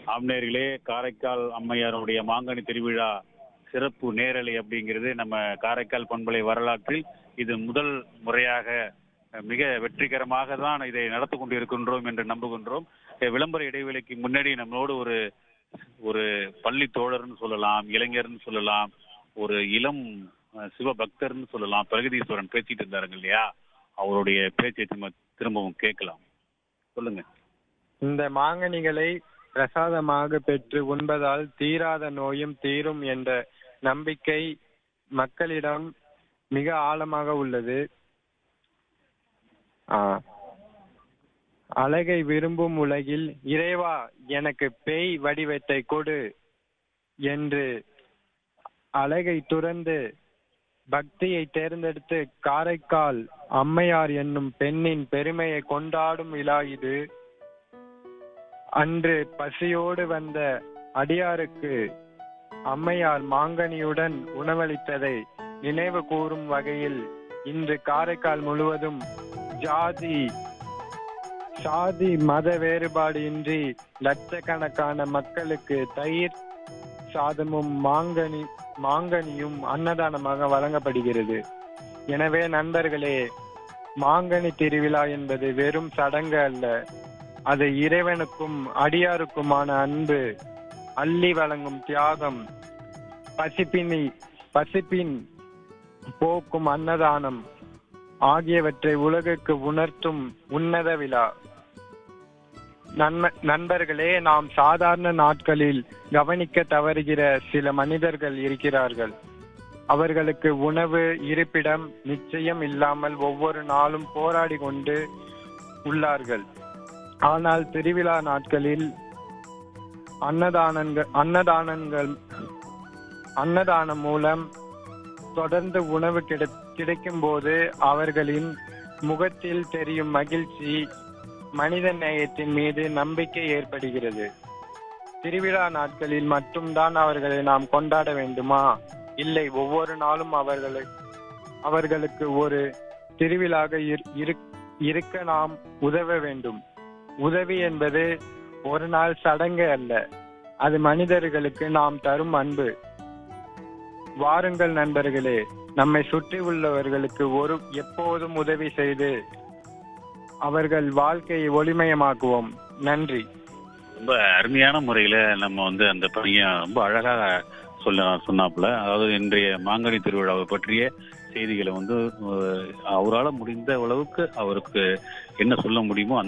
ஆம்நேயர்களே காரைக்கால் அம்மையாருடைய மாங்கனி திருவிழா சிறப்பு நேரலை அப்படிங்கிறது நம்ம காரைக்கால் பண்பலை வரலாற்றில் இது முதல் முறையாக அஹ், மிக வெற்றிகரமாக தான் இதை நடத்தி கொண்டிருக்கின்றோம் என்று நம்புகின்றோம் அஹ், விளம்பர இடைவேளைக்கு முன்னாடி நம்மளோடு ஒரு ஒரு பள்ளி தோழர்னு சொல்லலாம் இளைஞர்னு சொல்லலாம் ஒரு இளம் அஹ், சிவபக்தர்னு சொல்லலாம் பிரகதீஸ்வரன் பேசிட்டு இருந்தாருங்க இல்லையா அவருடைய பேச்சை நம்ம திரும்பவும் கேட்கலாம் சொல்லுங்க இந்த மாங்கனிகளை பிரசாதமாக பெற்று உண்பதால் தீராத நோயும் தீரும் என்ற நம்பிக்கை மக்களிடம் மிக ஆழமாக உள்ளது ஆ. அழகை விரும்பும் உலகில் இறைவா எனக்கு பேய் வடிவத்தை கொடு என்று அழகை துறந்து பக்தியை தேர்ந்தெடுத்து காரைக்கால் அம்மையார் என்னும் பெண்ணின் பெருமையை கொண்டாடும் விழா இது அன்று பசியோடு வந்த அடியாருக்கு அம்மையார் மாங்கனியுடன் உணவளித்ததை நினைவு கூறும் வகையில் இன்று காரைக்கால் முழுவதும் ஜாதி சாதி மத வேறுபாடு இன்றி லட்சக்கணக்கான மக்களுக்கு தயிர் சாதமும் மாங்கனி மாங்கனியும் அன்னதானமாக வழங்கப்படுகிறது எனவே நண்பர்களே மாங்கனி திருவிழா என்பது வெறும் சடங்கு அல்ல அது இறைவனுக்கும் அடியாருக்குமான அன்பு அள்ளி வழங்கும் தியாகம் பசிப்பினி பசிப்பின் போக்கும் அன்னதானம் ஆகியவற்றை உலகுக்கு உணர்த்தும் உன்னத விழா நன்ம நண்பர்களே நாம் சாதாரண நாட்களில் கவனிக்க தவறுகிற சில மனிதர்கள் இருக்கிறார்கள் அவர்களுக்கு உணவு இருப்பிடம் நிச்சயம் இல்லாமல் ஒவ்வொரு நாளும் போராடி கொண்டு உள்ளார்கள் ஆனால் திருவிழா நாட்களில் அன்னதானங்கள் அன்னதானங்கள் அன்னதானம் மூலம் தொடர்ந்து உணவு கிடை கிடைக்கும் போது அவர்களின் முகத்தில் தெரியும் மகிழ்ச்சி மனித நேயத்தின் மீது நம்பிக்கை ஏற்படுகிறது திருவிழா நாட்களில் மட்டும்தான் அவர்களை நாம் கொண்டாட வேண்டுமா இல்லை ஒவ்வொரு நாளும் அவர்களை அவர்களுக்கு ஒரு திருவிழாக இரு- இரு- இருக்க நாம் உதவ வேண்டும் உதவி என்பது ஒரு நாள் சடங்கு அல்ல அது மனிதர்களுக்கு நாம் தரும் அன்பு வாருங்கள் நண்பர்களே நம்மை சுற்றி உள்ளவர்களுக்கு ஒரு எப்போதும் உதவி செய்து அவர்கள் வாழ்க்கையை ஒளிமயமாக்குவோம் நன்றி ரொம்ப அருமையான முறையில நம்ம வந்து அந்த பையன் ரொம்ப அழகா சொல்ல சொன்னாப்புல அதாவது இன்றைய மாங்கனி திருவிழாவை பற்றிய செய்திகளை வந்து அவரால் முடிந்த அளவுக்கு அவருக்கு என்ன சொல்ல முடியுமோ அந்த